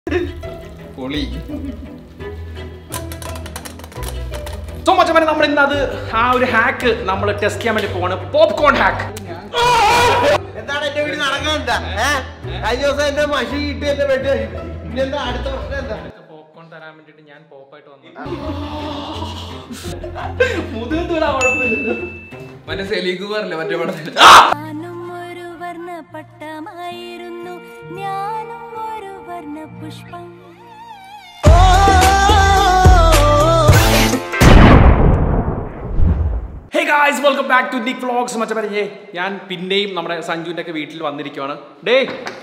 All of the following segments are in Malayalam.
പൊളി സോ മച്ച് വരെ നമ്മൾ ഇന്ന് അത് ആ ഒരു ഹാക്ക് നമ്മൾ ടെസ്റ്റ് ചെയ്യാൻ വേണ്ടി പോവാണ് പോപ്കോൺ ഹാക്ക് എന്താണ് എന്റെ വീട്ടിൽ നടക്കാനുണ്ടാ ഏഹ് കഴിഞ്ഞ ദിവസം എന്റെ മഷി ഇട്ട് എന്റെ വെട്ടി ഇനി എന്താ അടുത്ത പ്രശ്നം എന്താ പോപ്കോൺ തരാൻ വേണ്ടിട്ട് ഞാൻ പോപ്പായിട്ട് വന്നു മറ്റേ സെലീഗ് പറഞ്ഞില്ലേ മറ്റേ പടത്തിൽ ഞാനും ഒരു വർണ്ണപ്പട്ടമായിരുന്നു ഞാനും ഒരു വർണ്ണ പുഷ്പം hey guys welcome back to Nik vlogs മറ്റേ പറഞ്ഞേ ഞാൻ പിന്നെയും നമ്മുടെ സഞ്ജുവിന്റെ ഒക്കെ വീട്ടിൽ വന്നിരിക്കുവാണ് ഡേ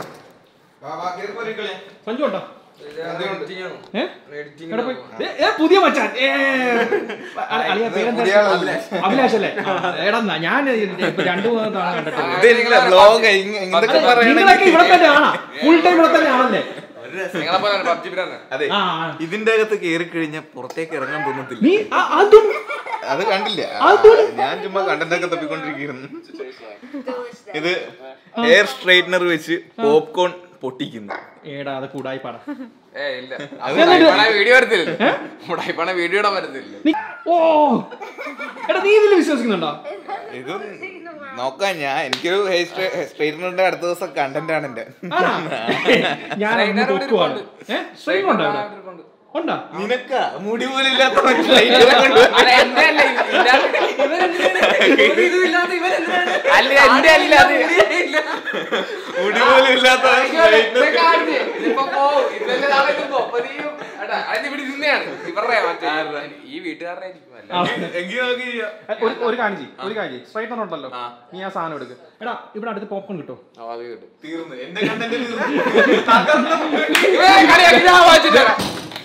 സഞ്ജു ഉണ്ടോ ഏ? എവിടെ പോയി? ദേ, ഏ, പുതിയ മച്ചാൻ ഏ, അ- അളിയ പേരെന്താ? അഭിലാഷ് അല്ലേ ആ, എടാ ന്നാ, ഞാൻ ഇപ്പൊ രണ്ടു മൂന്ന് തവണ കണ്ടിട്ടുണ്ട് ഇത് നിങ്ങളെ വ്ലോഗ് ഇതൊക്കെ അതെ, നിങ്ങളൊക്കെ ഇവിടെ തന്നെ ആണോ ഫുൾ ടൈം ഇവിടെ തന്നെ ആണല്ലേ അതെ ആ ഇതിന്റെ അകത്ത് കയറി കഴിഞ്ഞാൽ പുറത്തേക്ക് ഇറങ്ങാൻ തോന്നത്തില്ല നീ അ- അതും അത് കണ്ടില്ല ഞാൻ ചുമ്മാ കണ്ടന്റ് ഒക്കെ തപ്പിക്കൊണ്ടിരിക്കുന്നു ഇത് ഹെയർ സ്ട്രൈറ്റ്നർ വെച്ച് പോപ്കോൺ പൊട്ടിക്കുന്നു ഏടാ അത് കൂടായി പാടാ വീഡിയോ വരത്തില്ല ഉടായിപ്പാണ വീഡിയോ ഇടാൻ പറ്റത്തില്ല നീ ഓ എടാ നീ ഇതിൽ വിശ്വസിക്കുന്നുണ്ടോ ഇത് നോക്കാം ഞാൻ എനിക്കൊരു ഹെയർ സ്ട്രൈറ്റ്നറിന്റെ അടുത്ത ദിവസം കണ്ടന്റ് ആണ് എന്റെ ആണാ? ഞാൻ അങ്ങ് Straightener ഇവിടെ പൊക്കുവാണ്. ഇരിപ്പുണ്ട്. ഏ? Straightener ഉണ്ടോ ഇവിടെ? ഉണ്ടോ നിനക്കാ മുടി പോലും ഇല്ലാത്ത സ്ട്രൈറ്റ്നറെ കൊണ്ട് അല്ല, എന്റെ അല്ല, ഇതിനകത്ത് ഇവരെന്തിനാണ്? ഒരു ഇതും ഇല്ലാതെ ഇവരെന്തിനാണ്? അല്ല, എന്റെ അല്ല അത്. ഇല്ല. മുടി പോലും ഇല്ലാത്ത ആയിക്കോട്ടെ, straightener. ഇതൊക്കെ കാണിച്ച്. ഇതിപ്പോ പോവും. ഇതല്ലേ നാളെ ഇത് പോ. അപ്പൊ നീയും, എടാ, അത് ഇവിടെ ഇരുന്നെയാണ് ഇവരുടെ മറ്റേ ഈ വീട്ടുകാരനായിരിക്കും അല്ല ആ. എങ്കിൽ നോക്കി ചെയ്യാം. ഒരു ഒരു കാര്യം ചെയ്യ്, ഒരു കാര്യം സ്ട്രൈറ്റർ ഉണ്ടല്ലോ നീ ആ സാധനം എടുക്ക് എടാ ഇവിടെ അടുത്ത് പോപ്കോൺ കിട്ടും ആ, അത് കിട്ടും തീർന്നു എന്റെ കണ്ടന്റ് തീർന്നു ഇവരെ കളിയാക്കി ഞാൻ വായിച്ചിട്ട് വരാം.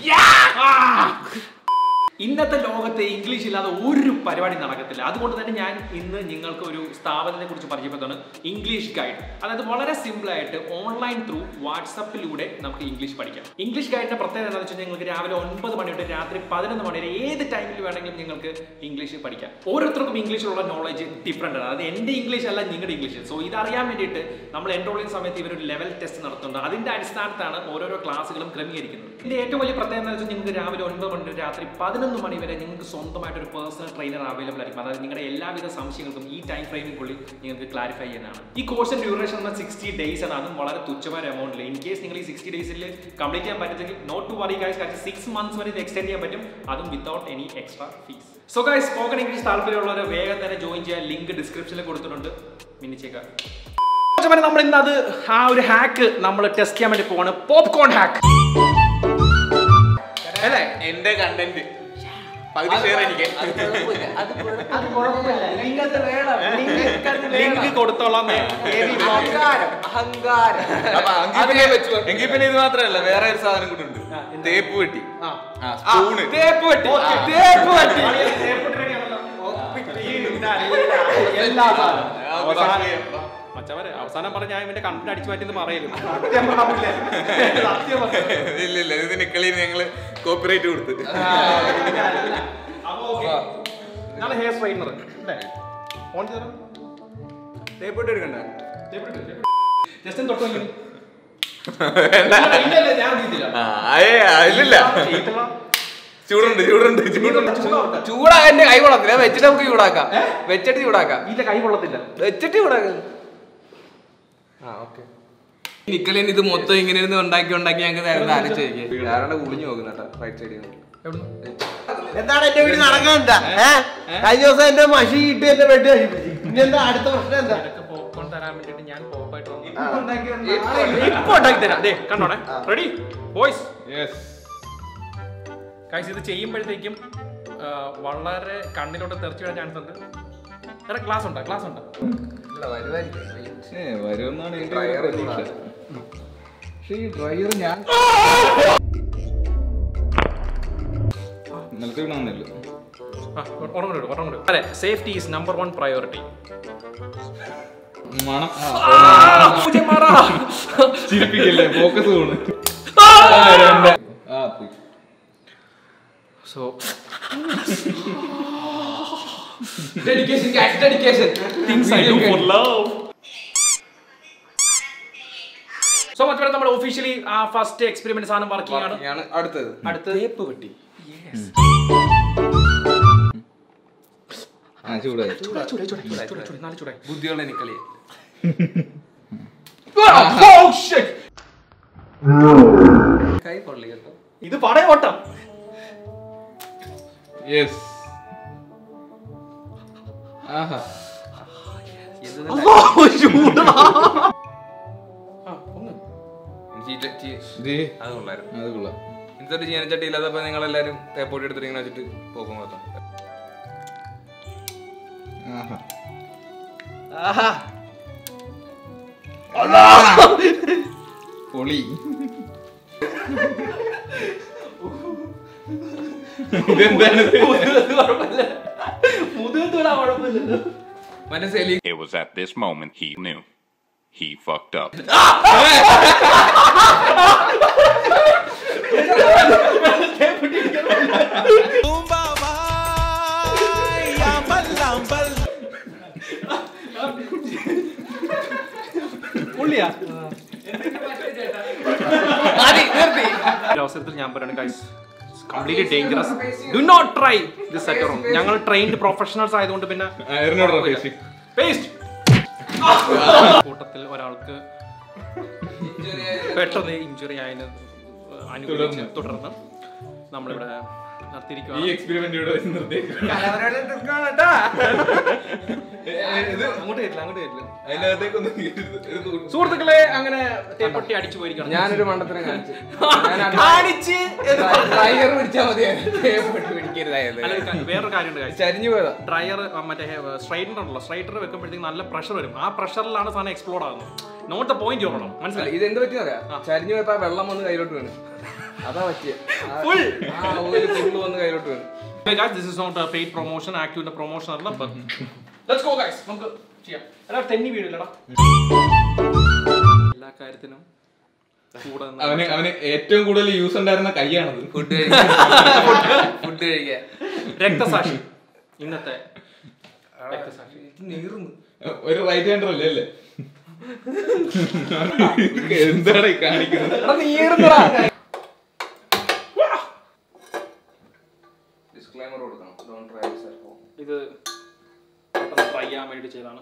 ഇന്നത്തെ ലോകത്ത് ഇംഗ്ലീഷ് ഇല്ലാതെ ഒരു പരിപാടി നടക്കത്തില്ല അതുകൊണ്ട് തന്നെ ഞാൻ ഇന്ന് നിങ്ങൾക്ക് ഒരു സ്ഥാപനത്തെ കുറിച്ച് പരിചയപ്പെടുത്താണ് ഇംഗ്ലീഷ് ഗൈഡ് അതായത് വളരെ സിമ്പിൾ ആയിട്ട് ഓൺലൈൻ ത്രൂ വാട്സപ്പിലൂടെ നമുക്ക് ഇംഗ്ലീഷ് പഠിക്കാം ഇംഗ്ലീഷ് ഗൈഡിന്റെ പ്രത്യേകത എന്താണെന്ന് വെച്ചാൽ നിങ്ങൾക്ക് രാവിലെ ഒൻപത് മണി തൊട്ട് രാത്രി പതിനൊന്ന് മണി വരെ ഏത് ടൈമിൽ വേണമെങ്കിലും നിങ്ങൾക്ക് ഇംഗ്ലീഷ് പഠിക്കാം ഓരോരുത്തർക്കും ഇംഗ്ലീഷിലുള്ള നോളജ് ഡിഫറെൻ്റ് ആണ് അത് എൻ്റെ ഇംഗ്ലീഷ് അല്ല നിങ്ങളുടെ ഇംഗ്ലീഷ് സോ ഇതറിയാൻ വേണ്ടിയിട്ട് നമ്മൾ എൻറോൾ ചെയ്യുന്ന സമയത്ത് ഇവരൊരു ലെവൽ ടെസ്റ്റ് നടത്തുന്നുണ്ട് അതിന്റെ അടിസ്ഥാനത്താണ് ഓരോരോ ക്ലാസ്സുകളും ക്രമീകരിക്കുന്നത് ഇതിന്റെ ഏറ്റവും വലിയ പ്രത്യേകത എന്ന് വെച്ചാൽ നിങ്ങൾക്ക് രാവിലെ ഒൻപത് മണി തൊട്ട് രാത്രി പതിനൊന്ന് മണി വരെ നിങ്ങൾക്ക് സ്വന്തമായിട്ട് ഒരു പേഴ്സണൽ ട്രെയിനർ അവൈലബിൾ ആയിരിക്കും അതായത് നിങ്ങളുടെ എല്ലാവിധ സംശയങ്ങൾക്കും ഈ ടൈം ഫ്രെയിമിനുള്ളിൽ നിങ്ങൾക്ക് ക്ലാരിഫൈ ചെയ്യുന്നതാണ് ഈ കോഴ്സിന്റെ ഡ്യൂറേഷൻ എന്ന സിക്സ്റ്റി ഡേയ്സ് ആണ് അതും വളരെ തുച്ഛമായ എമൗണ്ടിൽ ഇൻ കേസ് നിങ്ങൾ ഈ സിക്സ്റ്റി ഡേയ്സിൽ കംപ്ലീറ്റ് ചെയ്യാൻ പറ്റുമെങ്കിൽ നോട്ട് ടു വറി ഗൈസ് കാര്യം സിക്സ് മന്ത്സ് വരെ ഇത് എക്സ്റ്റെൻഡ് ചെയ്യാൻ പറ്റും അതും without any extra fees so guys spoken English താല്പര്യമുള്ളവർ വേഗം തന്നെ ജോയിൻ ചെയ്യാൻ ലിങ്ക് ഡിസ്ക്രിപ്ഷനിൽ കൊടുത്തിട്ടുണ്ട് മിന്നിച്ചേക്കാം നമ്മൾ ഇന്ന് അത് ആ ഒരു ഹാക്ക് നമ്മൾ ടെസ്റ്റ് ചെയ്യാൻ വേണ്ടി പോവാണ് പോപ്കോൺ ഹാക്ക് അല്ലേ എന്റെ കണ്ടന്റ് പകുതി ഷെയർ എനിക്ക് ലിങ്ക് കൊടുത്തോളാം അഹങ്കാരം അഹങ്കാരം അപ്പൊ എങ്കിൽ അത് പിന്നെ- ഞാൻ വെച്ചു എങ്കിൽ പിന്നെ ഇത് മാത്രല്ല വേറെ ഒരു സാധനം കൂടെ ഉണ്ട് തേപ്പ് പെട്ടി ആ. ആ സ്പൂണ് തേപ്പ് വെട്ടി ഓക്കേ, തേപ്പ് വെട്ടി എല്ലാ സാധനവും. അവസാനം- മച്ചവരെ അവസാനം പറഞ്ഞ ഞാൻ ഇവന്റെ കണ്ടിട്ട് അടിച്ചു മാറ്റിയെന്ന് പറയലും സത്യം പറഞ്ഞില്ലേ? സത്യം പറഞ്ഞില്ലേ? ഇല്ല ഇല്ല ഇത് നിക്കളിന്ന് ഞങ്ങള് കോപ്പിറൈറ്റ് കൊടുത്ത് അപ്പൊ okay. നാളെ ഹെയർ സ്ട്രൈറ്റ്നർ അല്ലേ ഓൺ ചെയ്തോ തേപ്പ് പെട്ടി എടുക്കണ്ട ജസ്റ്റ് ഒന്ന് തൊട്ട് നോക്കി ഇല്ല, ഇല്ല, ഇല്ല, ഞാൻ ചെയ്തില്ല. ആ ഏ ഇല്ലില്ല ചെയ്തിട്ടുള്ള- ചൂടുണ്ട് ചൂടുണ്ട് ചൂടുണ്ട് ചൂടാവട്ടെ. ചൂടാ എന്റെ കൈ കൊള്ളത്തില്ല വെച്ചിട്ട് നമുക്ക് ചൂടാക്കാം വെച്ചിട്ട് ചൂടാക്കാം ഇതിന്റെ കൈ കൊള്ളത്തില്ല വെച്ചിട്ട് ചൂടാക്കാം ആ ഓക്കെ നിക്കലിന് ഇത് മൊത്തം ഇങ്ങനെ ഇരുന്ന് ഉണ്ടാക്കി ഉണ്ടാക്കി ഞങ്ങൾക്ക് നേരത്തെ ആലോചിച്ച് ആരാണ് കുളിഞ്ഞു നോക്കുന്ന കേട്ടോ റൈറ്റ് സൈഡിൽ നിന്ന് എന്താണ് എന്റെ വീട്ടിൽ നടക്കാനുണ്ടാ ഏഹ് കഴിഞ്ഞ ദിവസം എന്റെ മഷി ഇട്ട് എന്റെ വെട്ടി ഇനി എന്താ അടുത്ത പ്രശ്നം എന്താ പോപ്കോൺ തരാൻ വേണ്ടിട്ട് ഞാൻ പോപ്പായിട്ട് വന്നു ഇപ്പൊ ഉണ്ടാക്കി തരാം ദേ കണ്ടോണേ റെഡി ബോയ്സ് കൈസ് ഇത് ചെയ്യുമ്പോഴത്തേക്കും ആ, വളരെ കണ്ണിലോട്ട് തെറിച്ചു വീഴാൻ ചാൻസ് ഉണ്ട് എടാ ക്ലാസ് ഉണ്ടോ ക്ലാസ് ഉണ്ടോ വരുമെന്നാണ് എന്റെ Dryer ഒരു പ്രതീക്ഷ. പക്ഷേ ഈ ഡ്രയർ ഞാൻ നിലത്ത് വീണാന്നല്ലോ ആ ഒരെണ്ണം കൂടി ഇട്, ഒരെണ്ണം കൂടി ഇട്. അതെ safety is number one priority മണം ആ ചിരിപ്പിക്കല്ലേ ഫോക്കസ് പോണ് ആ പോയി so dedication dedication things I do for love so much നമ്മൾ ഒഫീഷ്യലി ആ ഫസ്റ്റ് എക്സ്പെരിമെന്റ് സാധനം വർക്കിംഗ് ആണ് ആണ് അടുത്തത് അടുത്ത് തേപ്പ് പെട്ടി ആ ചൂടായി ചൂടായി, ചൂടായി, ചൂടായി, ചൂടായി, ചൂടായി, ചൂടായി, നാല് ചൂടായി. ബുദ്ധിയുള്ള എനിക്കളിയെ Oh, shit. കൈ കൊള്ളി കേട്ടോ ഇത് പടയോട്ടം യെസ് ആഹാ ആ, ഒന്ന്. ചീറ്റ- ചീ- ദേ, അത് കൊള്ളായിരുന്നു അത് കൊള്ളാം ഇന്നത്തെ ചീനച്ചട്ടി ഇല്ലാത്തപ്പോ നിങ്ങൾ എല്ലാരും തേപ്പൊടി എടുത്തിട്ട് ഇങ്ങനെ വെച്ചിട്ട് പോകും മൊത്തം ആഹാ പൊളി ഇതെന്താണ് മുതുകത്ത് വിടാൻ കുഴപ്പമില്ലല്ലോ മനസ്സിലി It was at this moment he knew. He fucked up. പുള്ളിയാ ഒരു അവസരത്തിൽ ഞാൻ പറയുന്നത് guys completely dangerous do not try this set room ഞങ്ങൾ ട്രെയിൻഡ് പ്രൊഫഷണൽസ് ആയതുകൊണ്ട് പിന്നെ അയറിനോട് പേശി പേസ്റ്റ് കൂട്ടത്തിൽ ഒരാൾക്ക് പെട്ടെന്ന് ഇഞ്ചുറി ആയതിന് അനുകൂലിച്ച് തുടർന്ന് നമ്മളിവിടെ ഈ നിർത്തിയിരിക്കുകയാണ് എക്സ്പെരിമെന്റ് ഇവിടെ വെച്ച് നിർത്തിയേക്കുവാ. ഇത് അങ്ങോട്ട് വരില്ല അങ്ങോട്ട് വരില്ല അതിനകത്തേക്കൊന്നും കേറരുത്. ഇത് കൂ- സുഹൃത്തുക്കളെ അങ്ങനെ തേപ്പൊട്ടി അടിച്ചു പോയിരിക്കണം ഞാനൊരു മണ്ടത്തരം കാണിച്ചു കാണിച്ച് ഡ്രൈവർ പിടിച്ചാൽ മതിയായിരുന്നു തേപ്പൊട്ടി പിടിക്കരുതായത് അല്ല, ഒരു കാര്യം- വേറൊരു കാര്യമുണ്ട് guys. ചരിഞ്ഞു പോയതാ ഡ്രയർ മറ്റേ സ്ട്രൈറ്റർ ഉണ്ടല്ലോ സ്ട്രൈറ്റർ വെക്കുമ്പോഴത്തേക്ക് നല്ല പ്രഷർ വരും ആ പ്രഷറിലാണ് സാധനം എക്സ്പ്ലോഡ് ആകുന്നത് നോട്ട് ദ പോയിന്റ് ഓർമ്മ മനസ്സിലായി ഇതെന്ത് പറ്റിയെന്നറിയാം ചരിഞ്ഞു പോയപ്പോ ആ വെള്ളം വന്ന് കയ്യിലോട്ട് വീണ് അതാ പറ്റിയ Full. ആ ഓയില് ഫുള്ള് വന്ന് കയ്യിലോട്ട് വീണ് Hey guys, this is not a paid promotion, ആക്ടിവിന്റെ പ്രൊമോഷൻ അല്ല but let's go guys. നമുക്ക് ചെയ്യാം. എടാ തെന്നി വീടില്ലടാ. എല്ലാ കാര്യത്തിനും കൂടെ നിന്ന് അവന് അവന് ഏറ്റവും കൂടുതൽ യൂസ് ഉണ്ടായിരുന്ന കൈയാണത് ഫുഡ് കഴിക്കാൻ ഫുഡ് കഴിക്കാൻ രക്തസാക്ഷി ഇന്നത്തെ രക്തസാക്ഷി നീറുന്നു ഒരു റൈറ്റ് ഹാൻഡർ അല്ലേ അല്ലേ എന്താണ് ഈ കാണിക്കുന്നത് ഡിസ്ക്ലൈമർ കൊടുക്കണം don't try this at home ഇത് പെട്ടെന്ന് ട്രൈ ചെയ്യാൻ വേണ്ടി ചെയ്താണ്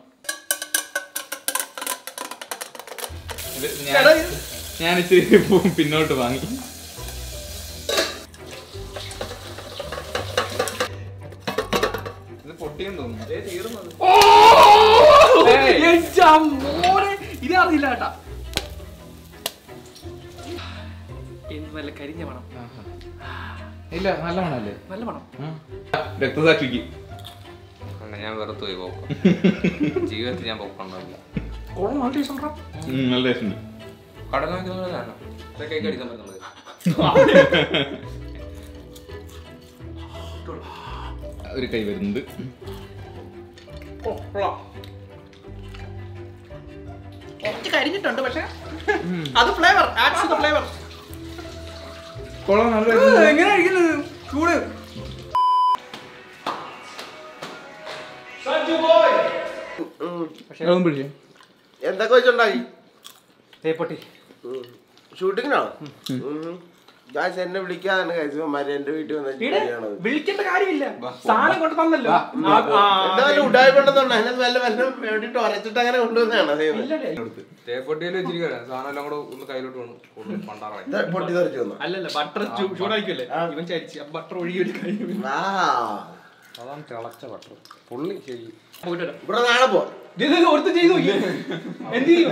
ഇത് ഞാൻ- ഞാൻ ഇച്ചിരി പു- പിന്നോട്ട് വാങ്ങി ഇത് പൊട്ടിയും തോന്നുന്നു ഇത് അറിയില്ല കേട്ടാ എന്ത് നല്ല കരിഞ്ഞ മണം ഇല്ല നല്ലതാണല്ലേ നല്ല മണം രക്തസാക്ഷിക്ക് അണ്ണാ, ഞാൻ വെറുത്ത് പോയി പോക്കാം ജീവിതത്തിൽ ഞാൻ പോക്കണ്ടാവില്ല കൊള്ളാം നല്ല ടേസ്റ്റ് ഉണ്ടോ ഉം, നല്ല ടേസ്റ്റ് ഉണ്ട് കടൽ വാങ്ങിക്കുന്നതാണ് ഇതൊക്കെ അടിക്കാൻ പറ്റുന്നത് ഒരു കൈ വരുന്നുണ്ട് ഓ, കൊള്ളാം. കുറച്ച് കരിഞ്ഞിട്ടുണ്ട് പക്ഷെ അത് ഫ്ലേവർ ആഡ്സ് ദ ഫ്ലേവർ കൊള്ളാം നല്ല taste ഉണ്ട്. എങ്ങനെ കഴിക്കുന്നത് ചൂട് അതും പിടിച്ചേ. എന്തൊക്കെ വെച്ചുണ്ടാക്കി തേപ്പൊട്ടി ഷൂട്ടിങ്ങിനാണോ ഗായ്സ് എന്നെ വിളിക്കാതെ കഴിച്ചമാര് എന്റെ വീട്ടിൽ വന്ന് ഇവിടെ ചെയ്യണത് വിളിക്കേണ്ട കാര്യമില്ല സാധനം കൊണ്ട് തന്നല്ലോ ആ, ആ, എന്തായാലും ഉടായ്പുണ്ടെന്നുണ്ട് അതിനകത്ത് വല്ല വല്ലതും വേണ്ടിട്ട് ഉരച്ചിട്ട് അങ്ങനെ കൊണ്ടുവന്നതാണ് ചെയ്യുന്നത് ഇല്ലല്ലേ. തേപ്പൊട്ടിയിൽ വെച്ചിരിക്കുകയാണ് സാധനം എല്ലാം കൂടെ ഒന്ന് കയ്യിലോട്ട് വീണു കൂടുതൽ പണ്ടാറായി പൊട്ടി തെറിച്ചു വന്നു അല്ലല്ല ബട്ടർ ചൂടാക്കിയല്ലേ ഇവൻ ചരിച്ച് ബട്ടർ ഒഴുകി ഒരു കഴിഞ്ഞു ആ അതാണ് തിളച്ച ബട്ടർ പുള്ളി ശരി പോയിട്ട് വരാം. ഇവിടെ നാളെ പോ ഇത് ഇത് ഒരുത്തൻ ചെയ്തു നോക്കി. എന്ത് ചെയ്യും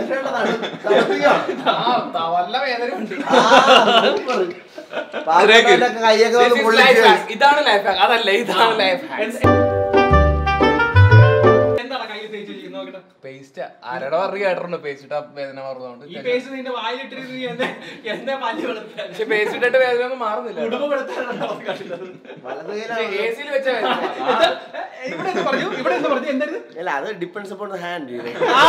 വല്ല വേദന ഉണ്ട് കൈയൊക്കെ വന്ന് പൊള്ളിച്ച് ഇതാണ് ലൈഫ് ഹാക്ക് അതല്ല ഇതാണ് ലൈഫ് ഹാക്ക് എന്താണ് കയ്യിൽ തേച്ച് വെച്ചിരിക്കുന്നത് നോക്കട്ടെ പേസ്റ്റ് ആരുടെ പറഞ്ഞു കേട്ടിട്ടുണ്ട് പേസ്റ്റ് ഇട്ടാ വേദന മാറുന്നതുകൊണ്ട് ഈ പേസ്റ്റ് നിന്റെ വായിലിട്ടിരുന്ന് നീ എന്നെ എന്നെ പല്ല് വെളുപ്പിക്കാൻ പക്ഷെ പേസ്റ്റ് ഇട്ടിട്ട് വേദന ഒന്നും മാറുന്നില്ല കുടുംബ വെളുത്താനാണ് അവർക്ക് കണ്ടത്. വലത് പക്ഷെ കൈയിലാണ് AC യിൽ വെച്ച വേദന എന്താ? ഏ, ഇവിടെ എന്ത് പറഞ്ഞു ഇവിടെ എന്ത് പറഞ്ഞു എന്തായിരുന്നു അല്ല അത് ഡിപ്പെൻസ് അപ്പോൺ ഹാൻഡ്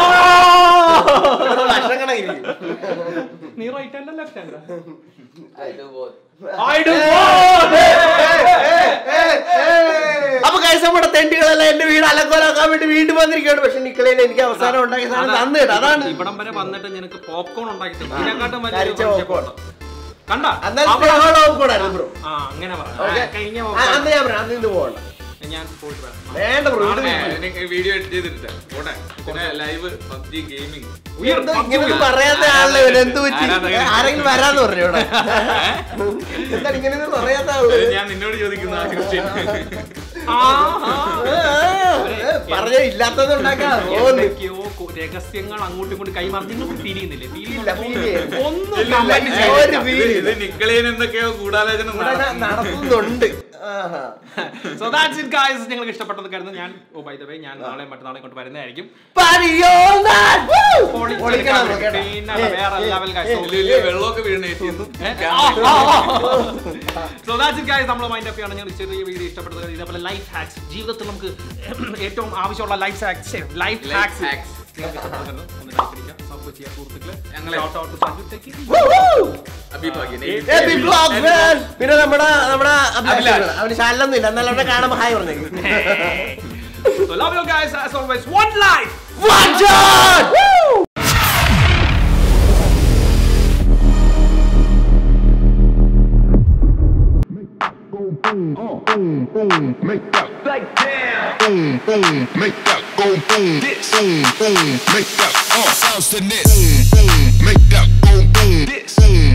ലക്ഷം കണക്കിരിക്കും നീ റൈറ്റ് ഹാൻഡ് ലെഫ്റ്റ് ഹാൻഡ് ഇതുപോലെ. അപ്പൊ കൈസ നമ്മുടെ തെണ്ടികളെല്ലാം എന്റെ വീട് അലക്കോലാക്കാൻ വേണ്ടി വീണ്ടും വന്നിരിക്കുകയാണ് പക്ഷെ നിക്കളയിൽ എനിക്ക് അവസാനം ഉണ്ടാക്കിയ സാധനം തന്നു കേട്ടോ അതാണ് ഇവിടം വരെ വന്നിട്ട് നിനക്ക് പോപ്കോൺ ഉണ്ടാക്കി തന്നു ഇതിനെക്കാട്ടും കരിച്ച വലിയ popcorn. കണ്ട അന്നേരം സ്നേഹമുള്ള കൂടായിരുന്നു ബ്രോ ആ അങ്ങനെ പറ ഓക്കെ ആ, കഴിഞ്ഞ അന്ന് ഞാൻ പറയാം അന്ന് ഇന്ന് പോകണ്ട ഞാൻ പോയിട്ട് വരാം വേണ്ട ബ്രോ വീഡിയോ എഡിറ്റ് ചെയ്തിട്ട് പോട്ടെ പിന്നെ ലൈവ് പബ്ജി ഗെയിമിംഗ് ഉയർ, ഇങ്ങനെ പറയാത്ത ആളെ ഇവൻ എന്ത് പറ്റി ആരാധകൻ. ആരെങ്കിലും വരാന്ന് പറഞ്ഞു ഇവിടെ എന്താണ് ഇങ്ങനെ ഒന്നും പറയാത്ത ആള് ഞാൻ നിന്നോട് ചോദിക്കുന്ന ആ question. ആ, ആ. പറഞ്ഞ ഇല്ലാത്തത് ഉണ്ടാക്കാം എന്തൊക്കെയോ കൊ- രഹസ്യങ്ങൾ അങ്ങോട്ടും ഇങ്ങോട്ടും കൈമാറി നിങ്ങൾക്ക് ഫീൽ ചെയ്യുന്നില്ലേ ഫീൽ ഇല്ല, feel ചെയ്യുന്നില്ല. ഒന്നും ഇല്ല, ഇല്ല, comment ഇത് ചെയ്യരുത്. ഒരു feel ഇത് ഇല്ല. നിക്കളേൻ എന്തൊക്കെയോ ഗൂഢാലോചന നടത്തുന്നു. നടത്തുന്നുണ്ട് ആഹാ. So that's it guys നിങ്ങൾക്ക് ഇഷ്ടപ്പെട്ടത് കരുതുന്നു ഞാൻ ഓ ബൈ ദ വേ ഞാൻ നാളെ മറ്റന്നാളെ കൊണ്ട് വരുന്നതായിരിക്കും പരിയോന്താൻ. Woo! പൊളിച്ചെടുക്കാൻ പൊളിക്കണം വേണ്ടി. കേട്ടോ. പിന്നെ ഏ, വേറെ ഏ, level guys. ഏ, So, ഇല്ല, ഇല്ല, വെള്ളമൊക്കെ വീണേറ്റിരുന്നു സോ ദാറ്റ്സ് ഇറ്റ് ഗൈസ് നമ്മൾ മൈൻഡ് അപ്പ് ആണ് ഞങ്ങൾ ചെറിയ വീഡിയോ ഇഷ്ടപ്പെട്ടത് ഇതേപോലെ ലൈഫ് ഹാക്സ് ജീവിതത്തിൽ നമുക്ക് ഏറ്റവും ആവശ്യമുള്ള life hacks life Life hacks hacks. നിങ്ങൾക്ക് ഇഷ്ടപ്പെടുന്നത് ഒന്ന് ലൈക്ക് അടിക്കുക സബ്സ്ക്രൈബ് ചെയ്യുക സുഹൃത്തുക്കളെ ഞങ്ങളെ- Shout out to Sanju. Take it easy. Woo, woo! അഭിഭാഗ്യൻ ഏ, big vlog, man. പിന്നെ നമ്മുടെ നമ്മുടെ അഭിലാഷ്. അഭിലാഷ് അവന് ശാലൊന്നും ഇല്ല എന്നാലും അവിടെ കാണുമ്പോ ഹായ് പറഞ്ഞേക്കും So love you guys as always. One life. One shot! Woo! boom, boom, boom, make that like damn. Boom, boom, make that go boom, boom, boom, make that uh, sounds to this. Boom, boom, make that go boom, boom,